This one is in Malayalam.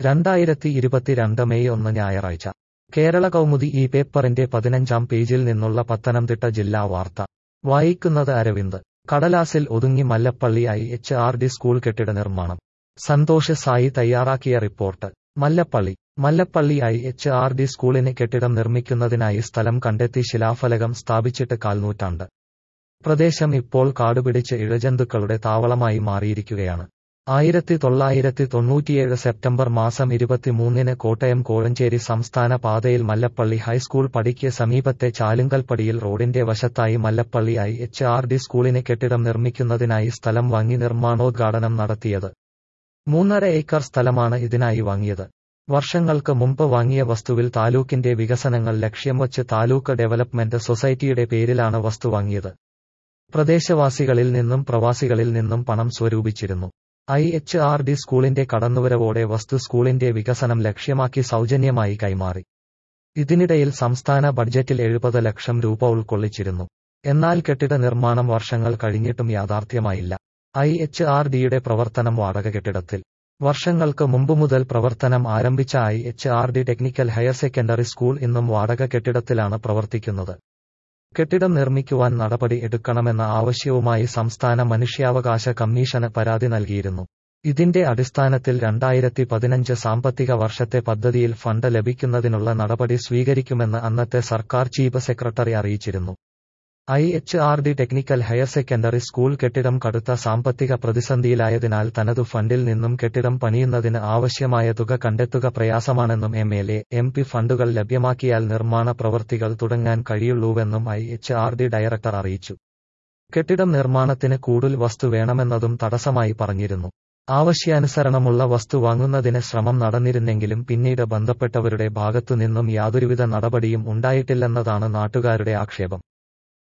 രണ്ടായിരത്തി ഇരുപത്തിരണ്ട് മെയ് ഒന്ന് ഞായറാഴ്ച കേരള കൗമുദി ഈ പേപ്പറിന്റെ പതിനഞ്ചാം പേജിൽ നിന്നുള്ള പത്തനംതിട്ട ജില്ലാ വാർത്ത വായിക്കുന്നത് അരവിന്ദ് കടലാസിൽ ഒതുങ്ങി Mallappally I H R D school കെട്ടിട നിർമ്മാണം സന്തോഷ് സായി തയ്യാറാക്കിയ report Mallappally Mallappally I H R D സ്കൂളിന് കെട്ടിടം നിർമ്മിക്കുന്നതിനായി സ്ഥലം കണ്ടെത്തി ശിലാഫലകം സ്ഥാപിച്ചിട്ട് കാൽനൂറ്റാണ്ട് പ്രദേശം ഇപ്പോൾ കാടുപിടിച്ച് ഇഴജന്തുക്കളുടെ താവളമായി മാറിയിരിക്കുകയാണ് ആയിരത്തി തൊള്ളായിരത്തി തൊണ്ണൂറ്റിയേഴ് സെപ്റ്റംബർ മാസം ഇരുപത്തിമൂന്നിന് കോട്ടയം കോഴഞ്ചേരി സംസ്ഥാന പാതയിൽ മല്ലപ്പള്ളി ഹൈസ്കൂൾ പടിക്ക് സമീപത്തെ ചാലുങ്കൽപ്പടിയിൽ റോഡിന്റെ വശത്തായി Mallappally I H R D സ്കൂളിന് കെട്ടിടം നിർമ്മിക്കുന്നതിനായി സ്ഥലം വാങ്ങി നിർമ്മാണോദ്ഘാടനം നടത്തിയത് മൂന്നര ഏക്കർ സ്ഥലമാണ് ഇതിനായി വാങ്ങിയത് വർഷങ്ങൾക്ക് മുമ്പ് വാങ്ങിയ വസ്തുവിൽ താലൂക്കിന്റെ വികസനങ്ങൾ ലക്ഷ്യം വച്ച് താലൂക്ക് ഡെവലപ്മെന്റ് സൊസൈറ്റിയുടെ പേരിലാണ് വസ്തു വാങ്ങിയത് പ്രദേശവാസികളിൽ നിന്നും പ്രവാസികളിൽ നിന്നും പണം സ്വരൂപിച്ചിരുന്നു ഐ എച്ച് ആർ ഡി സ്കൂളിന്റെ കടന്നുവരവോടെ വസ്തു സ്കൂളിന്റെ വികസനം ലക്ഷ്യമാക്കി സൗജന്യമായി കൈമാറി ഇതിനിടയിൽ സംസ്ഥാന ബഡ്ജറ്റിൽ എഴുപത് ലക്ഷം രൂപ ഉൾക്കൊള്ളിച്ചിരുന്നു എന്നാൽ കെട്ടിട നിർമ്മാണം വർഷങ്ങൾ കഴിഞ്ഞിട്ടും യാഥാർത്ഥ്യമായില്ല ഐ എച്ച് ആർ ഡിയുടെ പ്രവർത്തനം വാടക കെട്ടിടത്തിൽ വർഷങ്ങൾക്ക് മുമ്പ് മുതൽ പ്രവർത്തനം ആരംഭിച്ച I H R D technical higher secondary school ഇന്നും വാടക കെട്ടിടത്തിലാണ് പ്രവർത്തിക്കുന്നത് കെട്ടിടം നിർമ്മിക്കുവാൻ നടപടി എടുക്കണമെന്ന ആവശ്യവുമായി സംസ്ഥാന മനുഷ്യാവകാശ കമ്മീഷന് പരാതി നൽകിയിരുന്നു ഇതിന്റെ അടിസ്ഥാനത്തിൽ രണ്ടായിരത്തി പതിനഞ്ച് സാമ്പത്തിക വർഷത്തെ പദ്ധതിയിൽ ഫണ്ട് ലഭിക്കുന്നതിനുള്ള നടപടി സ്വീകരിക്കുമെന്ന് അന്നത്തെ സർക്കാർ ചീഫ് സെക്രട്ടറി അറിയിച്ചിരുന്നു I H R D technical higher secondary school കെട്ടിടം കടുത്ത സാമ്പത്തിക പ്രതിസന്ധിയിലായതിനാൽ തനതു ഫണ്ടിൽ നിന്നും കെട്ടിടം പണിയുന്നതിന് ആവശ്യമായ തുക കണ്ടെത്തുക പ്രയാസമാണെന്നും M L A M P ഫണ്ടുകൾ ലഭ്യമാക്കിയാൽ നിർമ്മാണ പ്രവൃത്തികൾ തുടങ്ങാൻ കഴിയുള്ളൂവെന്നും I H R D director അറിയിച്ചു കെട്ടിടം നിർമ്മാണത്തിന് കൂടുതൽ വസ്തു വേണമെന്നതും തടസ്സമായി പറഞ്ഞിരുന്നു ആവശ്യാനുസരണമുള്ള വസ്തു വാങ്ങുന്നതിന് ശ്രമം നടന്നിരുന്നെങ്കിലും പിന്നീട് ബന്ധപ്പെട്ടവരുടെ ഭാഗത്തുനിന്നും യാതൊരുവിധ നടപടിയും ഉണ്ടായിട്ടില്ലെന്നതാണ് നാട്ടുകാരുടെ ആക്ഷേപം